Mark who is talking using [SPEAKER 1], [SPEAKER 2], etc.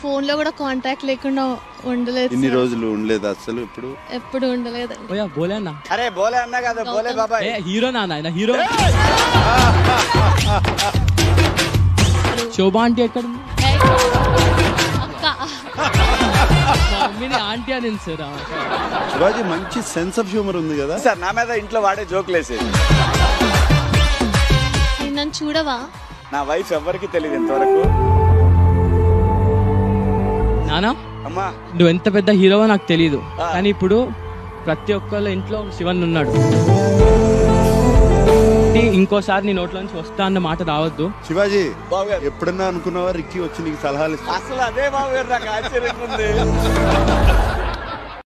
[SPEAKER 1] Phone లో కూడా contact లేకుండా ఉండలేదు
[SPEAKER 2] ఇన్ని
[SPEAKER 1] సార్.
[SPEAKER 2] రోజులు ఉండలేదు అసలు ఇప్పుడు
[SPEAKER 1] ఎప్పుడు ఉండలేదండి
[SPEAKER 3] ఓయా బోలే అన్న
[SPEAKER 4] అరే బోలే అన్నా కదా బోలే బాబాయ్
[SPEAKER 3] ఏ హీరో నాన్న ఆయన హీరో శోభా ఆంటీ ఎక్కడ ఉంది?
[SPEAKER 1] ఏయ్, అక్క
[SPEAKER 3] మా మమ్మీని ఆంటీ అని సార్
[SPEAKER 2] శివాజీ మంచి సెన్స్ ఆఫ్ హ్యూమర్ ఉంది కదా
[SPEAKER 4] సార్ నా మీద ఇంట్లో వాడే జోకులు వేసేది
[SPEAKER 1] నేను నన్ను చూడవా
[SPEAKER 4] నా వైఫ్ ఎవరికి తెలియదు ఇంతవరకు
[SPEAKER 3] నానా
[SPEAKER 4] అమ్మా
[SPEAKER 3] నువ్వు ఎంత పెద్ద హీరోవో నాకు తెలియదు కానీ ఇప్పుడు ప్రతి ఒక్కళ్ళ ఇంట్లో శివన్ ఉన్నాడు ఈ ఇంకోసారి నీ నోట్లో నుంచి వస్తా అన్న మాట రావద్దు
[SPEAKER 2] శివాజీ
[SPEAKER 4] బాబు గారు
[SPEAKER 2] ఎప్పుడన్నా అనుకున్నావా రిక్కి వచ్చి నీకు సలహాలు ఇస్తా
[SPEAKER 4] అసలు అదే బాబు గారు నాకు ఆశ్చర్యంగా ఉంది